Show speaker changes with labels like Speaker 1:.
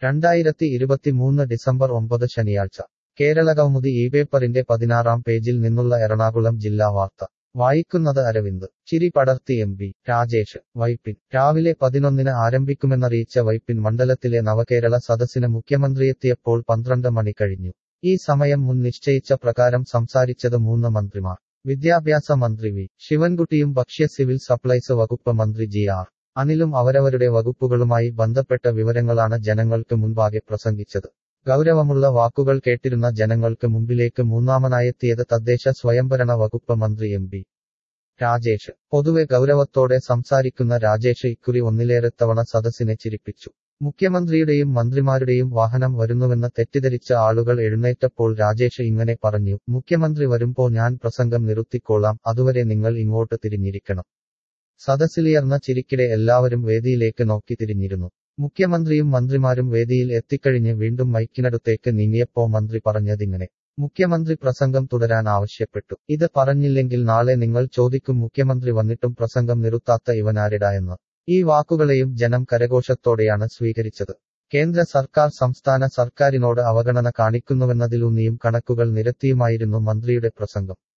Speaker 1: രണ്ടായിരത്തി ഇരുപത്തിമൂന്ന് ഡിസംബർ ഒമ്പത് ശനിയാഴ്ച കേരളകൗമുദി ഈ പേപ്പറിന്റെ പതിനാറാം പേജിൽ നിന്നുള്ള എറണാകുളം ജില്ലാ വാർത്ത വായിക്കുന്നത് അരവിന്ദ് ചിരി പടർത്തി എം പി രാജേഷ് വൈപ്പിൻ രാവിലെ പതിനൊന്നിന് ആരംഭിക്കുമെന്നറിയിച്ച വൈപ്പിൻ മണ്ഡലത്തിലെ നവകേരള സദസ്സിന് മുഖ്യമന്ത്രിയെത്തിയപ്പോൾ പന്ത്രണ്ട് മണി കഴിഞ്ഞു ഈ സമയം മുൻ നിശ്ചയിച്ച പ്രകാരം സംസാരിച്ചത് മൂന്ന് മന്ത്രിമാർ വിദ്യാഭ്യാസ മന്ത്രി വി ശിവൻകുട്ടിയും ഭക്ഷ്യ സിവിൽ സപ്ലൈസ് വകുപ്പ് മന്ത്രി ജി ആർ അനിലും അവരവരുടെ വകുപ്പുകളുമായി ബന്ധപ്പെട്ട വിവരങ്ങളാണ് ജനങ്ങൾക്ക് മുൻപാകെ പ്രസംഗിച്ചത് ഗൗരവമുള്ള വാക്കുകൾ കേട്ടിരുന്ന ജനങ്ങൾക്ക് മുമ്പിലേക്ക് മൂന്നാമനായെത്തിയത് തദ്ദേശ സ്വയംഭരണ വകുപ്പ് മന്ത്രി എം പി രാജേഷ് പൊതുവെ ഗൗരവത്തോടെ സംസാരിക്കുന്ന രാജേഷ് ഇക്കുറി ഒന്നിലേറെ തവണ സദസ്സിനെ ചിരിപ്പിച്ചു മുഖ്യമന്ത്രിയുടെയും മന്ത്രിമാരുടെയും വാഹനം വരുന്നുവെന്ന് തെറ്റിദ്ധരിച്ച ആളുകൾ എഴുന്നേറ്റപ്പോൾ രാജേഷ് ഇങ്ങനെ പറഞ്ഞു മുഖ്യമന്ത്രി വരുമ്പോ ഞാൻ പ്രസംഗം നിർത്തിക്കോളാം അതുവരെ നിങ്ങൾ ഇങ്ങോട്ട് തിരിഞ്ഞിരിക്കണം സദസ്സിലിയർന്ന ചിരിക്കിടെ എല്ലാവരും വേദിയിലേക്ക് നോക്കി തിരിഞ്ഞിരുന്നു മുഖ്യമന്ത്രിയും മന്ത്രിമാരും വേദിയിൽ എത്തിക്കഴിഞ്ഞ് വീണ്ടും മൈക്കിനടുത്തേക്ക് നീങ്ങിയപ്പോ മന്ത്രി പറഞ്ഞതിങ്ങനെ മുഖ്യമന്ത്രി പ്രസംഗം തുടരാൻ ആവശ്യപ്പെട്ടു ഇത് പറഞ്ഞില്ലെങ്കിൽ നാളെ നിങ്ങൾ ചോദിക്കും മുഖ്യമന്ത്രി വന്നിട്ടും പ്രസംഗം നിർത്താത്ത ഇവനാരിട എന്ന് ഈ വാക്കുകളെയും ജനം കരഘോഷത്തോടെയാണ് സ്വീകരിച്ചത് കേന്ദ്ര സർക്കാർ സംസ്ഥാന സർക്കാരിനോട് അവഗണന കാണിക്കുന്നുവെന്നതിലൂന്നിയും കണക്കുകൾ നിരത്തിയുമായിരുന്നു മന്ത്രിയുടെ പ്രസംഗം